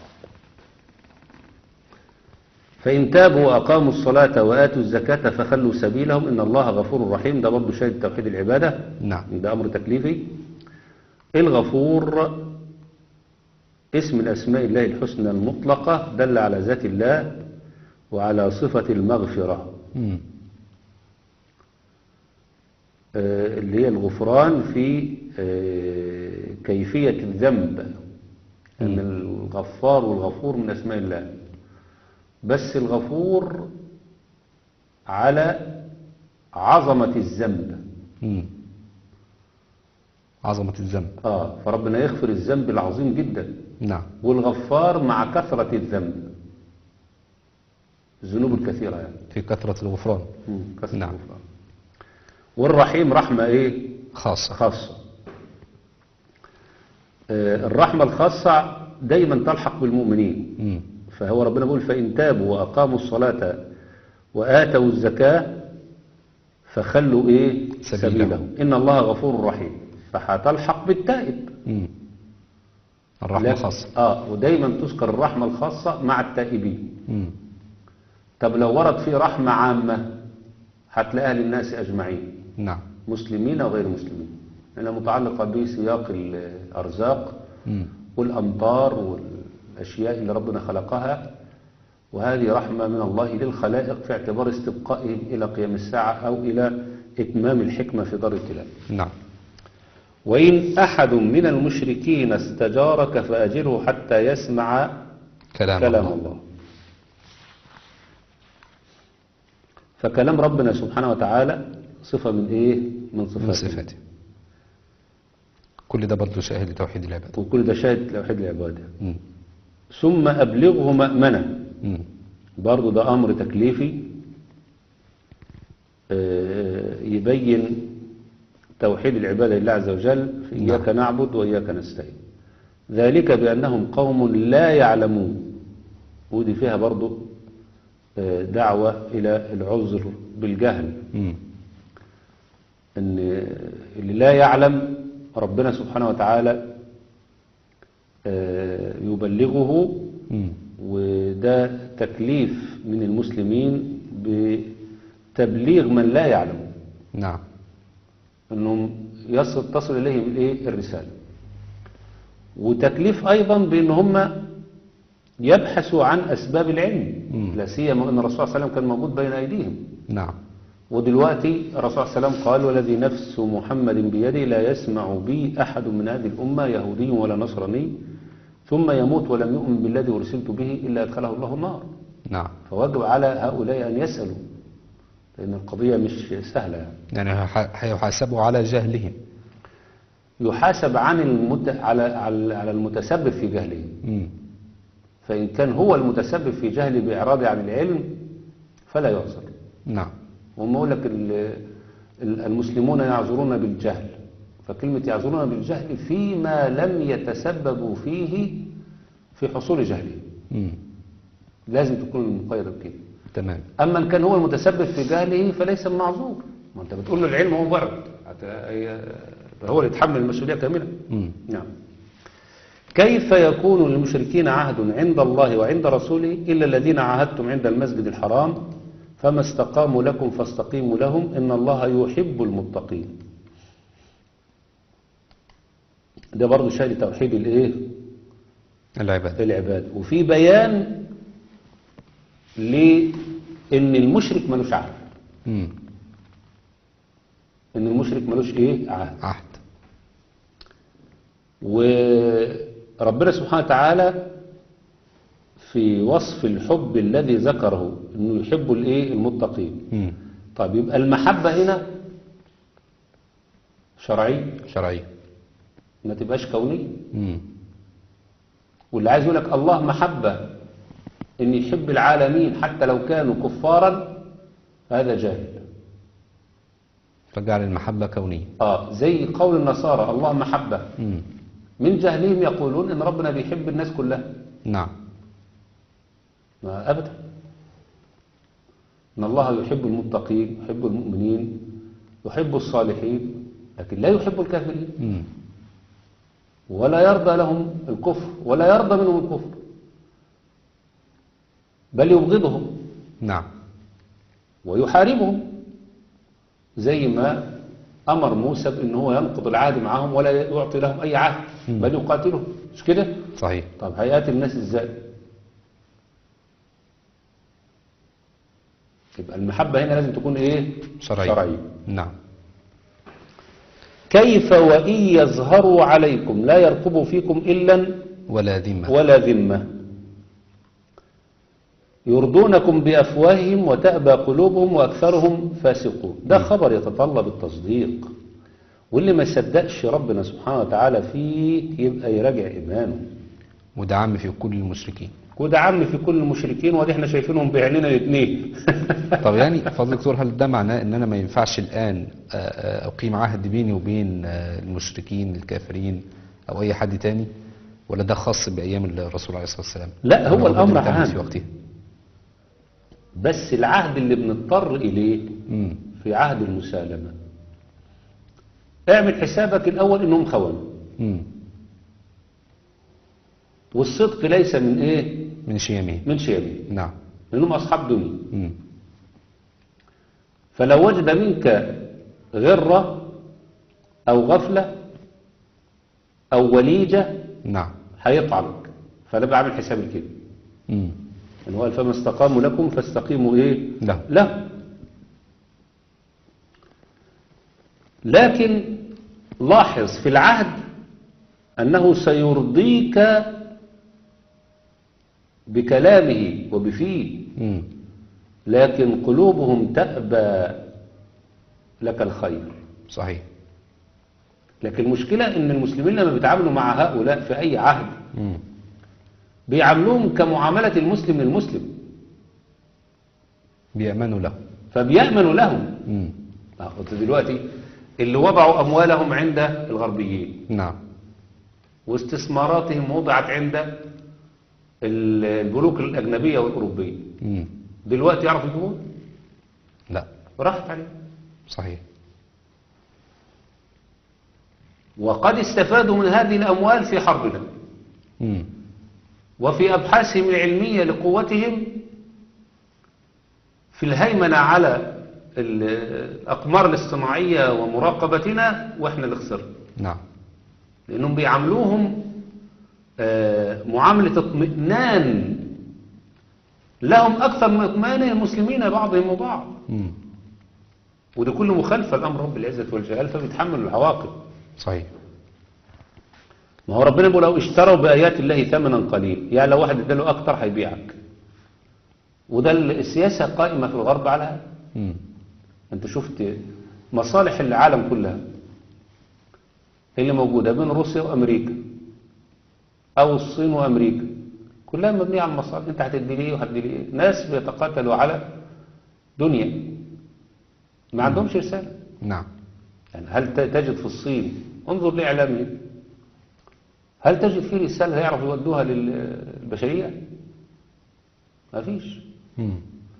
فإن تابوا وأقاموا الصلاة وآتوا الزكاة فخلوا سبيلهم إن الله غفور رحيم ده برضه شاهد توحيد العبادة نعم ده أمر تكليفي الغفور اسم الأسماء الله الحسنى المطلقة دل على ذات الله وعلى صفة المغفرة مم. آه، اللي هي الغفران في آه، كيفية الذنب أن الغفار والغفور من أسماء الله بس الغفور على عظمة الذنب مم. عظمة الذنب آه فربنا يغفر الذنب العظيم جدا نعم والغفار مع كثرة الذنب الذنوب الكثيرة يعني في كثرة الغفران مم، كثرة نعم. الغفران والرحيم رحمة ايه خاصة خاصة آه، الرحمة الخاصة دايما تلحق بالمؤمنين مم. فهو ربنا بيقول فإن تابوا وأقاموا الصلاة وآتوا الزكاة فخلوا إيه سبيلهم. سبيلهم إن الله غفور رحيم فهتلحق بالتائب مم. الرحمة لكن- خاصة آه ودايما تذكر الرحمة الخاصة مع التائبين مم. طب لو ورد فيه رحمة عامة هتلاقيها للناس أجمعين نعم مسلمين وغير مسلمين لأنها متعلقة بسياق الأرزاق مم. والأمطار والأشياء اللي ربنا خلقها وهذه رحمة من الله للخلائق في اعتبار استبقائهم إلى قيام الساعة أو إلى إتمام الحكمة في دار الابتلاء نعم وإن أحد من المشركين استجارك فأجره حتى يسمع كلام, كلام الله. الله فكلام ربنا سبحانه وتعالى صفة من إيه؟ من صفاته من صفاته كل ده برضه شاهد لتوحيد العبادة وكل ده شاهد توحيد العبادة مم. ثم أبلغه مأمنة مم. برضو ده أمر تكليفي آه، يبين توحيد العبادة لله عز وجل في نعم. إياك نعبد وإياك نستعين ذلك بأنهم قوم لا يعلمون ودي فيها برضو آه، دعوة إلى العذر بالجهل مم. ان اللي لا يعلم ربنا سبحانه وتعالى آه، يبلغه مم. وده تكليف من المسلمين بتبليغ من لا يعلم نعم انهم يصل تصل اليهم الايه الرساله وتكليف ايضا بان هم يبحثوا عن اسباب العلم مم. لا سيما ان الرسول صلى الله عليه وسلم كان موجود بين ايديهم نعم ودلوقتي الرسول صلى الله عليه وسلم قال والذي نفس محمد بيده لا يسمع بي أحد من هذه الأمة يهودي ولا نصراني ثم يموت ولم يؤمن بالذي أرسلت به إلا أدخله الله النار نعم فواجب على هؤلاء أن يسألوا لأن القضية مش سهلة يعني. يعني ح- هيحاسبوا على جهلهم يحاسب عن المت... على... على على المتسبب في جهله مم. فإن كان هو المتسبب في جهله بإعراضه عن العلم فلا يعذر نعم وهم يقول لك ال- ال- المسلمون يعذرون بالجهل فكلمة يعذرون بالجهل فيما لم يتسببوا فيه في حصول جهلهم مم. لازم تكون المقيدة بكده تمام أما إن كان هو المتسبب في جهله فليس معذور ما أنت بتقول له العلم هو برد حتى هي- هو اللي يتحمل المسؤولية كاملة مم. نعم كيف يكون للمشركين عهد عند الله وعند رسوله إلا الذين عاهدتم عند المسجد الحرام فما استقاموا لكم فاستقيموا لهم إن الله يحب المتقين ده برضو شيء توحيد الايه العبادة العباد وفي بيان لان المشرك ملوش عهد مم. ان المشرك ملوش ايه عهد عهد وربنا سبحانه وتعالى في وصف الحب الذي ذكره انه يحب الايه المتقين مم. طيب يبقى المحبة هنا شرعية شرعية ما تبقاش كونية مم. واللي عايز يقول لك الله محبة ان يحب العالمين حتى لو كانوا كفارا هذا جاهل فجعل المحبة كونية اه زي قول النصارى الله محبة مم. من جهلهم يقولون ان ربنا بيحب الناس كلها نعم ما أبدا إن الله يحب المتقين يحب المؤمنين يحب الصالحين لكن لا يحب الكافرين مم. ولا يرضى لهم الكفر ولا يرضى منهم الكفر بل يبغضهم نعم ويحاربهم زي ما أمر موسى بأن هو ينقض العهد معهم ولا يعطي لهم أي عهد بل يقاتلهم مش كده؟ صحيح طب هيقاتل الناس ازاي؟ يبقى المحبة هنا لازم تكون ايه؟ شرعية شرعية نعم كيف وإن يظهروا عليكم لا يرقبوا فيكم إلا ولا ذمة ولا ذمة يرضونكم بأفواههم وتأبى قلوبهم وأكثرهم فاسقون ده خبر يتطلب التصديق واللي ما يصدقش ربنا سبحانه وتعالى فيه يبقى يراجع إيمانه وده عام في كل المشركين وده عم في كل المشركين ودي احنا شايفينهم بعيننا الاثنين طب يعني فضل دكتور هل ده معناه ان انا ما ينفعش الان آه، آه، اقيم عهد بيني وبين آه، المشركين الكافرين او اي حد تاني ولا ده خاص بايام الرسول عليه الصلاه والسلام لا، هو ولا لابد الأمر من التنفيذ عام. في وقتها بس العهد اللي بنضطر إليه امم في عهد المسالمة اعمل حسابك الأول إنهم خونوا امم والصدق ليس من إيه من شيمه من شيمه نعم لأنهم أصحاب دنيا امم فلو وجد منك غرة أو غفلة أو وليجة نعم هيطعنك فأنا بعمل حسابي كده امم إن هو قال فما استقاموا لكم فاستقيموا إيه له له لكن لاحظ في العهد أنه سيرضيك بكلامه وبفيه امم لكن قلوبهم تأبى لك الخير صحيح لكن المشكلة ان المسلمين لما بيتعاملوا مع هؤلاء في اي عهد امم بيعاملوهم كمعاملة المسلم للمسلم بيأمنوا له فبيأمنوا لهم امم قلت دلوقتي اللي وضعوا أموالهم عند الغربيين نعم واستثماراتهم وضعت عند ال- البنوك الأجنبية والأوروبية مم. دلوقتي يعرفوا يجيبوها لا راحت عليهم صحيح وقد استفادوا من هذه الأموال في حربنا مم. وفي أبحاثهم العلمية لقوتهم في الهيمنة على ال- الأقمار الاصطناعية ومراقبتنا وإحنا اللي خسرنا نعم لأنهم بيعاملوهم آه، معاملة اطمئنان لهم أكثر من اطمئنان المسلمين بعضهم بعض مم. وده كله مخالفة لأمر رب العزة والجلال فبيتحملوا العواقب صحيح ما هو ربنا بيقول لو اشتروا بآيات الله ثمنا قليل يعني لو واحد اداله أكتر هيبيعك وده السياسة قائمة في الغرب على هذا مم. انت شفت مصالح العالم كلها اللي موجودة بين روسيا وأمريكا أو الصين وأمريكا كلها مبنية على المصالح انت هتدي لي ايه وهتدي لي ايه ناس بيتقاتلوا على دنيا ما عندهمش رسالة نعم يعني هل ت- تجد في الصين انظر لإعلامهم هل تجد فيه رسالة يعرفوا يودوها للبشرية ما فيش مم.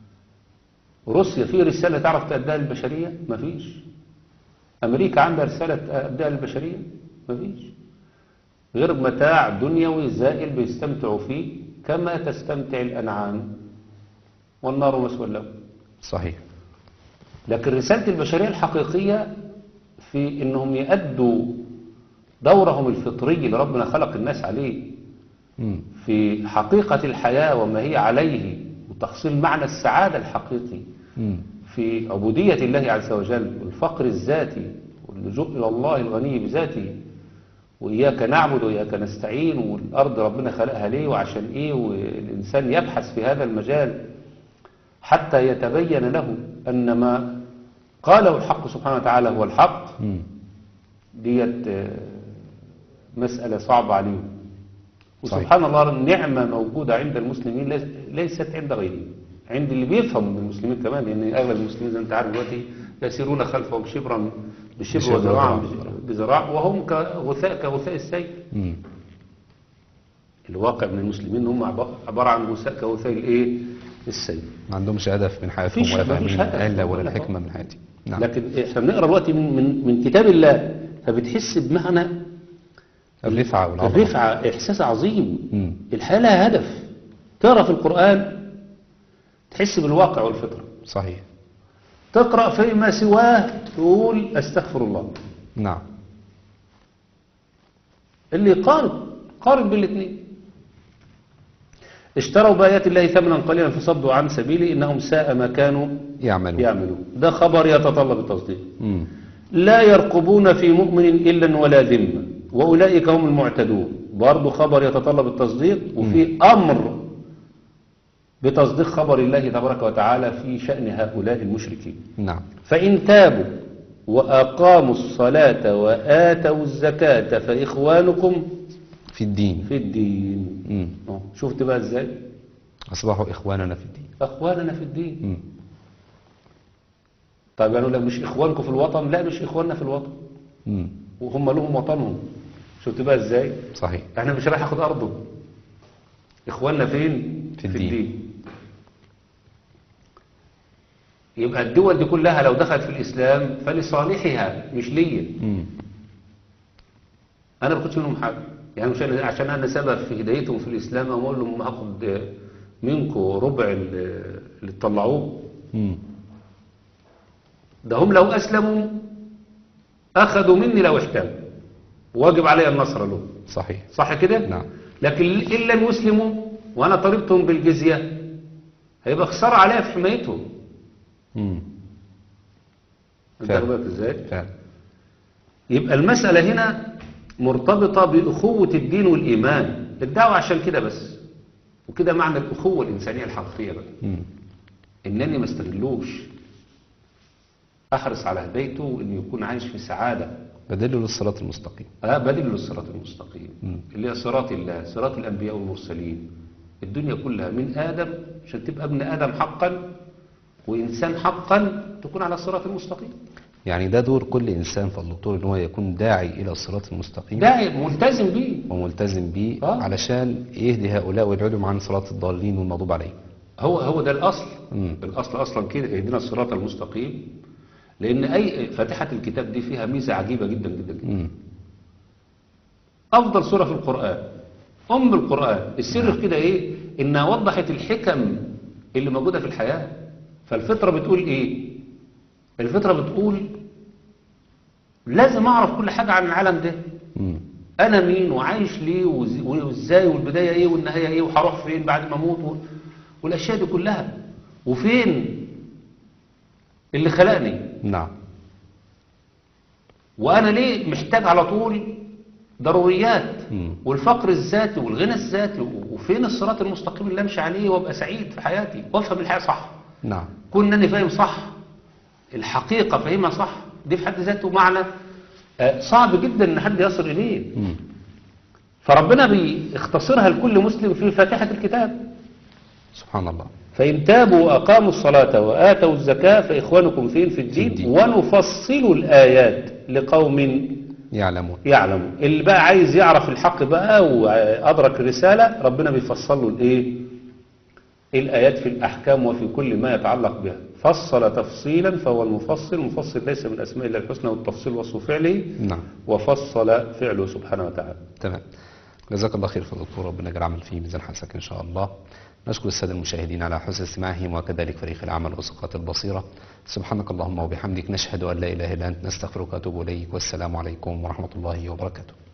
روسيا في رسالة تعرف تأديها للبشرية ما فيش أمريكا عندها رسالة تأديها للبشرية ما فيش غير متاع دنيوي زائل بيستمتعوا فيه كما تستمتع الأنعام والنار مسوى لهم صحيح لكن رسالة البشرية الحقيقية في انهم يأدوا دورهم الفطري اللي ربنا خلق الناس عليه مم. في حقيقة الحياة وما هي عليه وتحصيل معنى السعادة الحقيقي مم. في عبودية الله عز وجل والفقر الذاتي واللجوء إلى الله الغني بذاته وإياك نعبد وإياك نستعين والأرض ربنا خلقها ليه وعشان إيه والإنسان يبحث في هذا المجال حتى يتبين له أن ما قاله الحق سبحانه وتعالى هو الحق مم. ديت آه، مسألة صعبة عليهم صحيح. وسبحان الله النعمة موجودة عند المسلمين ليس- ليست عند غيرهم عند اللي بيفهم من المسلمين كمان لأن أغلب المسلمين زي ما أنت عارف دلوقتي يسيرون خلفهم شبرا بشبر بشبر وذراعا وذراع. بذراع وهم كغثاء كغثاء السيل مم. الواقع من المسلمين هم عب- عبارة عن غثاء كغثاء الإيه السيل ما عندهمش هدف من حياتهم مفيش- ولا مفيش فاهمين هدف. العلة ولا ولا الحكمة طبعا. من حياتهم نعم لكن احنا بنقرا دلوقتي من, من, من كتاب الله فبتحس بمعنى الرفعة والعظمة الرفعة إحساس عظيم مم. الحياة لها هدف تقرأ في القرآن تحس بالواقع والفطرة صحيح تقرأ فيما سواه تقول أستغفر الله نعم اللي قارب قارب بالاثنين اشتروا بآيات الله ثمنا قليلا فصدوا عن سبيله إنهم ساء ما كانوا يعملون يعملون ده خبر يتطلب التصديق مم. لا يرقبون في مؤمن إلا ولا ذمة وأولئك هم المعتدون برضو خبر يتطلب التصديق وفي أمر بتصديق خبر الله تبارك وتعالى في شأن هؤلاء المشركين نعم فإن تابوا وأقاموا الصلاة وآتوا الزكاة فإخوانكم في الدين في الدين مم. أهو، شفت بقى إزاي أصبحوا إخواننا في الدين أخواننا في الدين مم. طيب يعني لك مش إخوانكم في الوطن لا مش إخواننا في الوطن مم. وهم لهم وطنهم شفت بقى إزاي صحيح احنا مش رايح اخد ارضه اخواننا فين في الدين. يبقى الدول دي كلها لو دخلت في الاسلام فلصالحها مش ليا مم. انا ما باخدش منهم حاجه يعني مش أنا- عشان انا سبب في هدايتهم في الاسلام اقول لهم هاخد منكم ربع ال- اللي تطلعوه مم. ده هم لو اسلموا اخذوا مني لو احتاجوا واجب علي النصر له صحيح صح كده نعم. لكن إن لم يسلموا وأنا طالبتهم بالجزية هيبقى خسارة عليها في حمايتهم مم. انت فعلا. واخد بالك ازاي فعلا يبقى المسألة هنا مرتبطة بأخوة الدين والإيمان الدعوة عشان كده بس وكده معنى الأخوة الإنسانية الحقيقية بقى مم. إنني ما استغلوش أحرص على هدايته وإنه يكون عايش في سعادة بدله للصراط المستقيم آه بدل للصراط المستقيم مم. اللي هي صراط الله صراط الأنبياء والمرسلين الدنيا كلها من آدم عشان تبقى ابن آدم حقا وإنسان حقا تكون على الصراط المستقيم يعني ده دور كل إنسان في الدكتور إن هو يكون داعي إلى الصراط المستقيم ده ملتزم بيه وملتزم بيه آه. علشان يهدي هؤلاء ويبعدهم عن صراط الضالين والمغضوب عليهم هو هو ده الاصل مم. الاصل اصلا كده اهدنا الصراط المستقيم لان اي فاتحه الكتاب دي فيها ميزه عجيبه جدا جدا جدا مم. افضل سوره في القران ام القران السر في كده ايه انها وضحت الحكم اللي موجوده في الحياه فالفطره بتقول ايه الفطره بتقول لازم اعرف كل حاجه عن العالم ده مم. انا مين وعايش ليه وز- وازاي والبدايه ايه والنهايه ايه وهروح فين بعد ما اموت و- والاشياء دي كلها وفين اللي خلقني نعم وانا ليه محتاج على طول ضروريات مم. والفقر الذاتي والغنى الذاتي و- وفين الصراط المستقيم اللي امشي عليه وابقى سعيد في حياتي وافهم الحياه صح نعم كون اني فاهم صح الحقيقه فاهمها صح دي في حد ذاته معنى آه، صعب جدا ان حد يصل اليه مم. فربنا بيختصرها لكل مسلم في فاتحه الكتاب سبحان الله فإن تابوا وأقاموا الصلاة وآتوا الزكاة فإخوانكم فين في الدين, الدين. ونفصل الآيات لقوم يعلمون يعلموا اللي بقى عايز يعرف الحق بقى وأدرك الرسالة ربنا بيفصل له الإيه الآيات في الأحكام وفي كل ما يتعلق بها فصل تفصيلا فهو المفصل المفصل ليس من أسماء الله الحسنى والتفصيل وصف فعله نعم وفصل فعله سبحانه وتعالى تمام جزاك الله خير فضل الدكتور ربنا يجعل عمل فيه ميزان حسنك ان شاء الله نشكر الساده المشاهدين على حسن استماعهم وكذلك فريق العمل وثقات البصيره سبحانك اللهم وبحمدك نشهد ان لا اله الا انت نستغفرك ونتوب اليك والسلام عليكم ورحمه الله وبركاته